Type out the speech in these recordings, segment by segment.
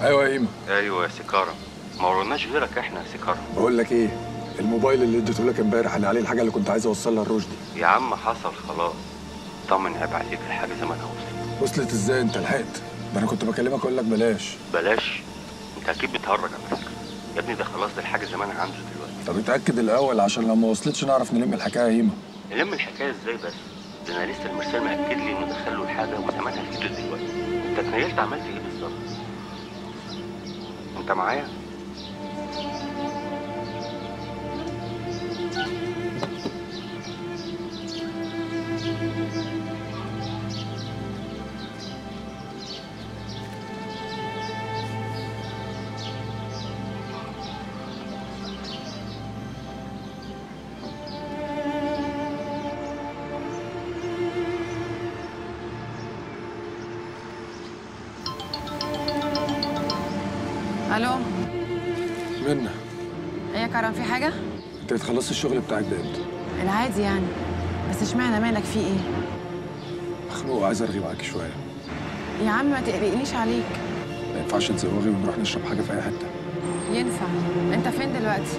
ايوه يا ايمن ايوه يا سكارة ما ورناش غيرك احنا يا سكارة بقول لك ايه الموبايل اللي اديته لك امبارح اللي عليه الحاجه اللي كنت عايز اوصلها لرشدي يا عم حصل خلاص طمن عيب عليك الحاجة زمانها وصلت وصلت ازاي انت لحقت ده انا كنت بكلمك اقول لك بلاش بلاش انت اكيد بتهرج على فكرة يا ابني ده خلاص ده الحاجة زمانها عنده دلوقتي طب اتاكد الاول عشان لو ما وصلتش نعرف نلم الحكايه يا ايمن نلم الحكاية ازاي بس ده انا لسه المرسال مأكد لي انه دخل له الحاجة وزمانها في ايده دلوقتي انت اتنيلت عملت ايه بالظبط انت معايا الو منى ايه يا كرم في حاجه انت هتخلصي الشغل بتاعك ده امتى العادي يعني بس اشمعنى مالك في ايه مخنوق وعايز ارغي معاكي شويه يا عم ما تقلقنيش عليك ما ينفعش تزوغي ونروح نشرب حاجه في اي حته ينفع انت فين دلوقتي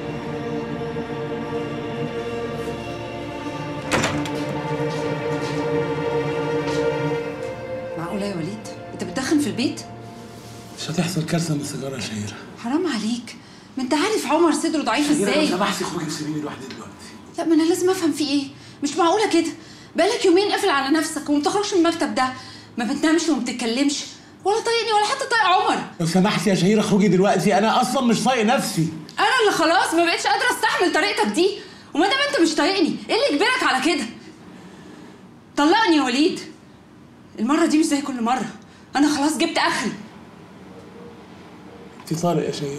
معقولة يا وليد؟ أنت بتدخن في البيت؟ مش هتحصل كارثه من السيجاره يا شهيره حرام عليك ما أنت عارف عمر صدره ضعيف شهيره إزاي لو سمحتي خروجي وسيبيني لوحدي دلوقتي لا ما أنا لازم أفهم في إيه مش معقولة كده بقالك يومين قافل على نفسك وما بتخرجش من المكتب ده ما بتنامش وما بتتكلمش ولا طايقني ولا حتى طايق عمر لو سمحتي يا شهيره اخرجي دلوقتي انا اصلا مش طايق نفسي أنا اللي خلاص ما بقتش قادرة أستحمل طريقتك دي وما دام أنت مش طايقني إيه اللي يجبرك على كده؟ طلقني يا وليد المرة دي مش زي كل مرة أنا خلاص جبت آخري في طارق يا شهيره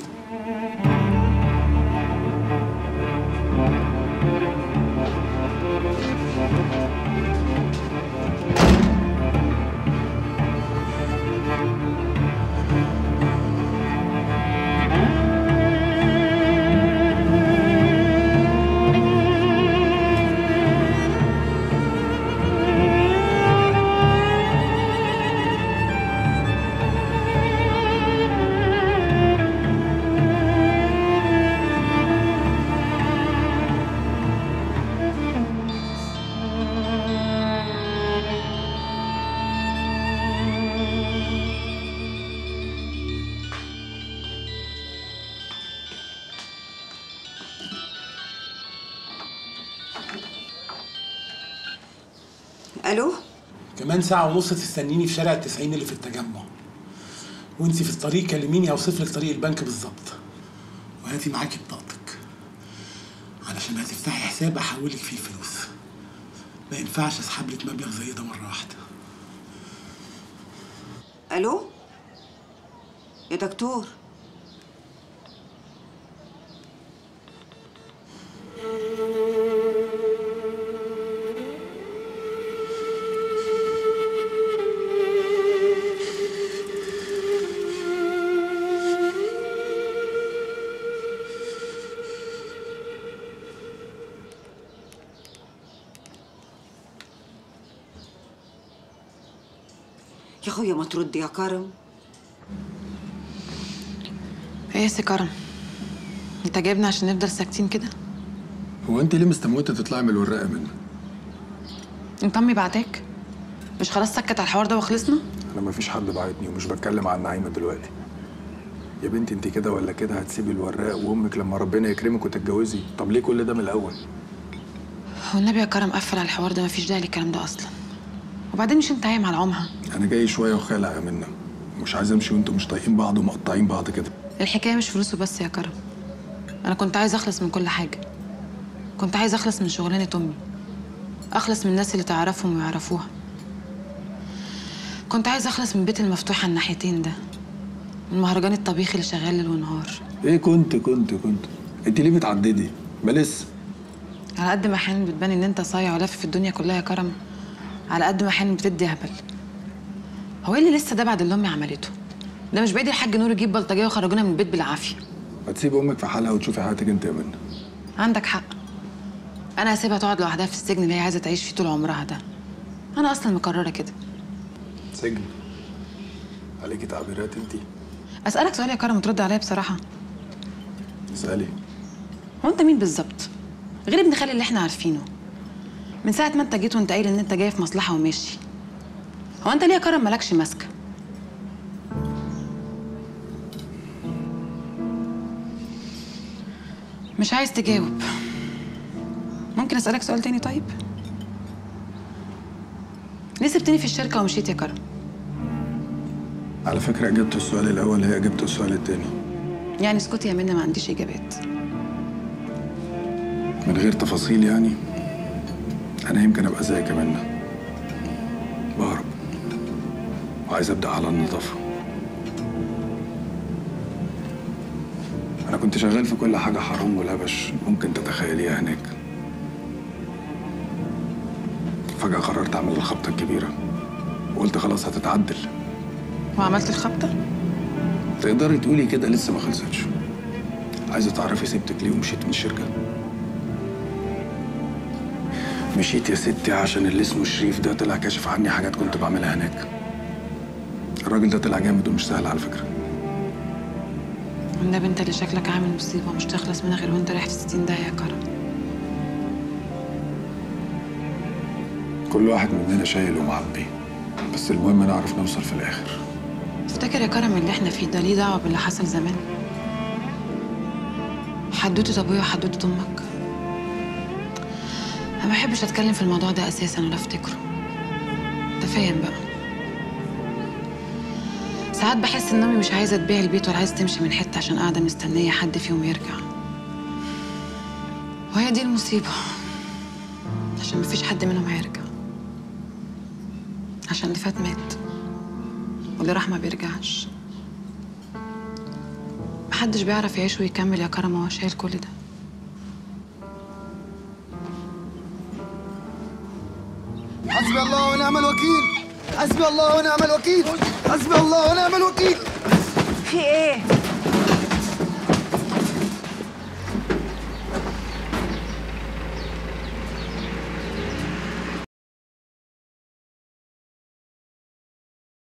ألو كمان ساعه ونص تستنيني في شارع التسعين اللي في التجمع وانتي في الطريق كلميني اوصف لك طريق البنك بالظبط وهاتي معاكي بطاقتك علشان هتفتحي حساب احولك فيه الفلوس ما ينفعش اسحب لك مبلغ زي ده مره واحده ألو يا دكتور يا اخويا ما ترد يا كرم ايه يا سي كرم انت جايبنا عشان نفضل ساكتين كده هو انت ليه مستموته تطلعي من الوراقه منى انت امي بعتك مش خلاص سكت على الحوار ده وخلصنا انا ما فيش حد بعتني ومش بتكلم عن نعيمه دلوقتي يا بنتي انت كده ولا كده هتسيبي الوراق وامك لما ربنا يكرمك وتتجوزي طب ليه كل ده من الاول هو النبي يا كرم قفل على الحوار ده مفيش داعي للكلام ده اصلا وبعدين مش انت قايم على عمها انا جاي شويه وخالع يا منى مش عايز امشي وانتوا مش طايقين بعض ومقطعين بعض كده الحكايه مش فلوس وبس يا كرم انا كنت عايز اخلص من كل حاجه كنت عايز اخلص من شغلانه امي اخلص من الناس اللي تعرفهم ويعرفوها كنت عايز اخلص من البيت المفتوح على الناحيتين ده من مهرجان الطبيخ اللي شغال ليل ونهار ايه كنت كنت كنت انت ليه بتعددي ما لسه على قد ما احيانا بتبان ان انت صايع ولافف في الدنيا كلها يا كرم على قد ما احيانا بتدي هبل هو ايه اللي لسه ده بعد اللي امي عملته ده مش بايدي الحاج نور يجيب بلطجيه وخرجونا من البيت بالعافيه ما تسيب امك في حالها وتشوفي حياتك انت يا منى عندك حق انا هسيبها تقعد لوحدها في السجن اللي هي عايزه تعيش فيه طول عمرها ده انا اصلا مقرره كده سجن عليكي تعبيرات انت اسالك سؤال يا كرم وترد عليا بصراحه اسالي هو انت مين بالظبط غير ابن خالي اللي احنا عارفينه من ساعه ما انت جيت وانت قايل ان انت جاي في مصلحه وماشي هو انت ليه يا كرم مالكش ماسكه مش عايز تجاوب ممكن اسالك سؤال تاني طيب ليه سبتني في الشركه ومشيت يا كرم على فكره اجابه السؤال الاول هي اجابه السؤال التاني يعني اسكتي يا منى ما عنديش اجابات من غير تفاصيل يعني انا يمكن ابقى زيك يا منى بهرب وعايز ابدا على النظافه انا كنت شغال في كل حاجه حرام ولبش ممكن تتخيليها هناك فجاه قررت اعمل الخبطه الكبيره وقلت خلاص هتتعدل وعملت الخبطه تقدري تقولي كده لسه ما خلصتش عايزه تعرفي سبتك ليه ومشيت من الشركه مشيت يا ستي عشان اللي اسمه شريف ده طلع كاشف عني حاجات كنت بعملها هناك الراجل ده طلع جامد ومش سهل على فكره والنبي انت اللي شكلك عامل مصيبه مش تخلص منها غير وانت رايح في 60 داهيه يا كرم كل واحد مننا شايل ومعبي بس المهم نعرف نوصل في الاخر تفتكر يا كرم اللي احنا فيه ده ليه دعوه باللي حصل زمان حدوته ابويا وحدوته امك انا ما بحبش اتكلم في الموضوع ده اساسا ولا افتكره انت فاهم بقى ساعات بحس ان امي مش عايزه تبيع البيت ولا عايزه تمشي من حته عشان قاعده مستنيه حد فيهم يرجع وهي دي المصيبه عشان مفيش حد منهم هيرجع عشان اللي فات مات واللي راح ما بيرجعش محدش بيعرف يعيش ويكمل يا كرم وهو شايل كل ده حسبي الله ونعم الوكيل حسبي الله ونعم الوكيل حسبي الله ونعم الوكيل في ايه؟